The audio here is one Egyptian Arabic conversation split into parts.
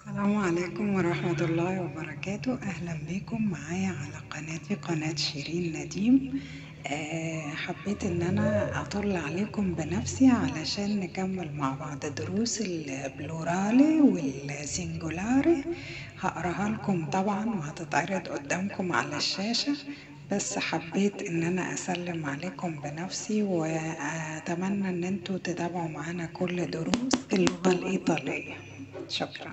السلام عليكم ورحمة الله وبركاته أهلا بكم معايا على قناتي قناة شيرين نديم أه حبيت ان انا اطل عليكم بنفسي علشان نكمل مع بعض دروس البلورالي والسينجولاري هقراها لكم طبعا وهتتعرض قدامكم على الشاشة بس حبيت ان انا اسلم عليكم بنفسي واتمنى ان انتوا تتابعوا معانا كل دروس اللغة الايطالية شكرا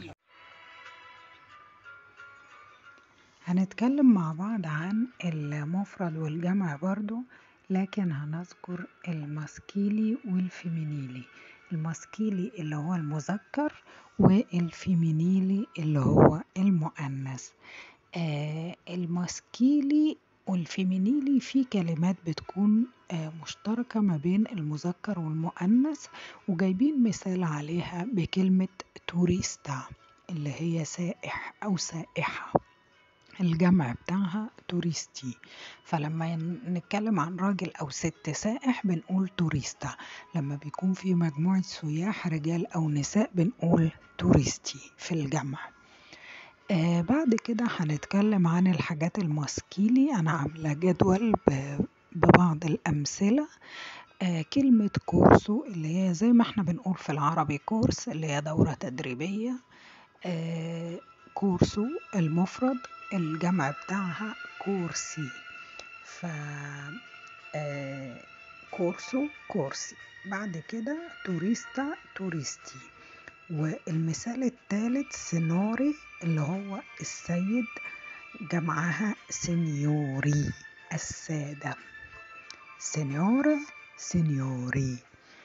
هنتكلم مع بعض عن المفرد والجمع برضو لكن هنذكر الماسكيلي والفيمينيلي الماسكيلي اللي هو المذكر والفيمينيلي اللي هو المؤنث آه الماسكيلي والفيمينيلي في كلمات بتكون آه مشتركة ما بين المذكر والمؤنث وجايبين مثال عليها بكلمة توريستا اللي هي سائح أو سائحة الجمع بتاعها توريستي فلما نتكلم عن راجل أو ست سائح بنقول توريستا لما بيكون في مجموعة سياح رجال أو نساء بنقول توريستي في الجمع آه بعد كده هنتكلم عن الحاجات الماسكيلي أنا عاملة جدول ببعض الأمثلة آه كلمة كورسو اللي هي زي ما احنا بنقول في العربي كورس اللي هي دورة تدريبية آه كورسو المفرد الجمع بتاعها كورسي ف آه كورسو كورسي بعد كده توريستا توريستي والمثال الثالث سينوري اللي هو السيد جمعها سينيوري السادة سينيورا سينيوري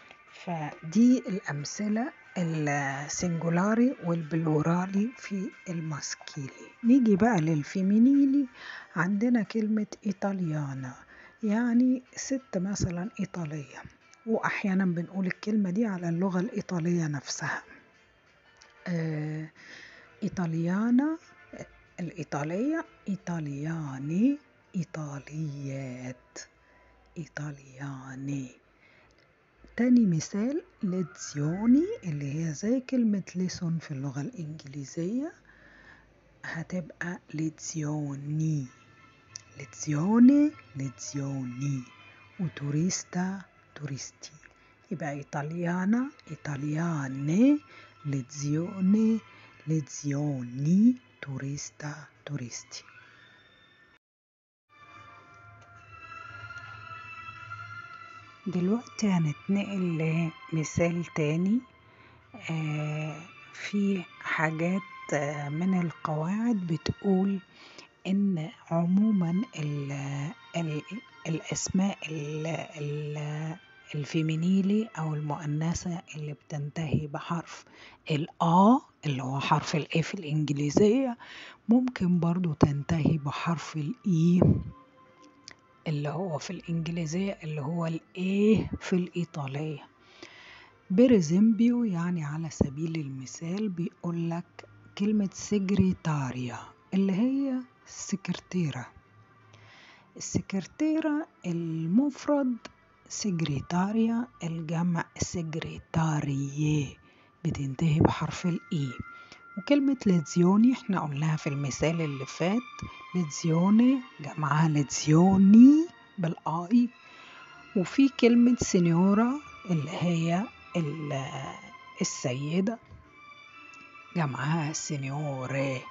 فدي الأمثلة السنجولاري والبلورالي في الماسكيلي نيجي بقى للفيمينيلي عندنا كلمة إيطاليانا يعني ست مثلا إيطالية وأحيانا بنقول الكلمة دي على اللغة الإيطالية نفسها آه إيطاليانا الإيطالية إيطالياني إيطاليات إيطالياني تاني مثال ليتزيوني اللي هي زي كلمة ليسون في اللغة الإنجليزية هتبقى ليتزيوني ليتزيوني ليتزيوني وتوريستا توريستي يبقى إيطاليانا إيطالياني ليتزيوني ليتزيوني توريستا توريستي دلوقتي هنتنقل لمثال تاني آه في حاجات آه من القواعد بتقول ان عموما ال ال الاسماء ال ال الفيمينيلي او المؤنثة اللي بتنتهي بحرف الآ اللي هو حرف الاي في الانجليزية ممكن برضو تنتهي بحرف الاي اللي هو في الإنجليزية اللي هو الإيه في الإيطالية بريزمبيو يعني على سبيل المثال بيقول لك كلمة سجريتاريا اللي هي سكرتيرة السكرتيرة المفرد سجريتاريا الجمع سجريتارية بتنتهي بحرف الإي وكلمة ليزيوني احنا قلناها في المثال اللي فات ليزيوني جمعها ليزيوني بالاي وفي كلمة سينيورا اللي هي السيدة جمعها سينيوري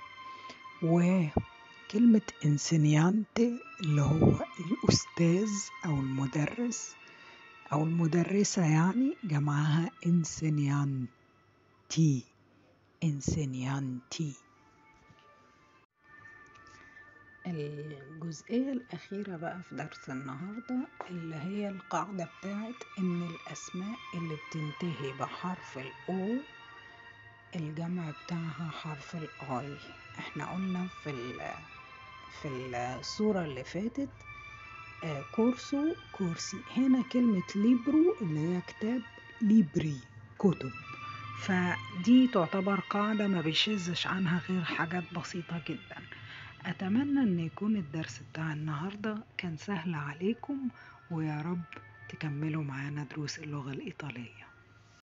وكلمة انسينيانتي اللي هو الأستاذ أو المدرس أو المدرسة يعني جمعها انسينيانتي انسينيانتي الجزئية الأخيرة بقى في درس النهاردة اللي هي القاعدة بتاعت إن الأسماء اللي بتنتهي بحرف الأو الجمع بتاعها حرف الآي احنا قلنا في في الصورة اللي فاتت آه كورسو كورسي هنا كلمة ليبرو اللي هي كتاب ليبري كتب فدي تعتبر قاعدة ما بيشذش عنها غير حاجات بسيطة جدا أتمنى أن يكون الدرس بتاع النهاردة كان سهل عليكم ويا رب تكملوا معانا دروس اللغة الإيطالية